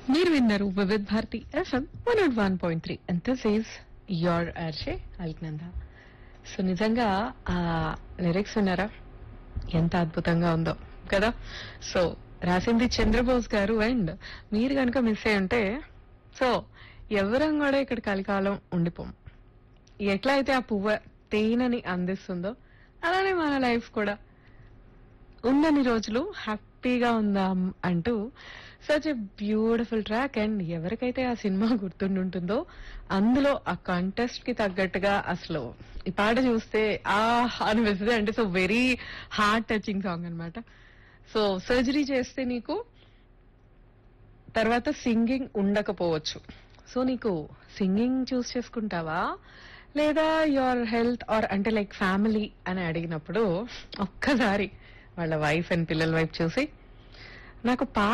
మీరు విన్నారు Vividh Bharati F M one nought one point three and this is your Arshe Alaknanda so నిజంగా ఆ లిరిక్స్ విన్నారా ఎంత అద్భుతంగా ఉందో కదా సో రాసింది చంద్రబోస్ గారు అండ్ మీరు కనుక మిస్ అయి ఉంటే సో ఎవరం కూడా ఇక్కడ కలికాలం ఉండిపోం ఎట్లా అయితే ఆ పువ్వు తేనెని అందిస్తుందో అలానే మన లైఫ్ కూడా ఉన్నన్ని రోజులు హ్యాపీగా ఉందాం అంటూ such a beautiful track and ఎవరికైతే ఆ సినిమా గుర్తుండుంటుందో అందులో ఆ కంటెస్ట్ కి తగ్గట్టుగా అసలు ఈ పాట చూస్తే ఆ అనిపిస్తుంది అంటే so very heart touching song అన్నమాట సో సర్జరీ చేస్తే నీకు తర్వాత సింగింగ్ ఉండకపోవచ్చు సో నీకు సింగింగ్ చూస్ చేసుకుంటావా లేదా యువర్ హెల్త్ ఆర్ అంటే లైక్ ఫ్యామిలీ అని అడిగినప్పుడు ఒక్కసారి వాళ్ళ వైఫ్ అండ్ పిల్లల వైపు చూసి నాకు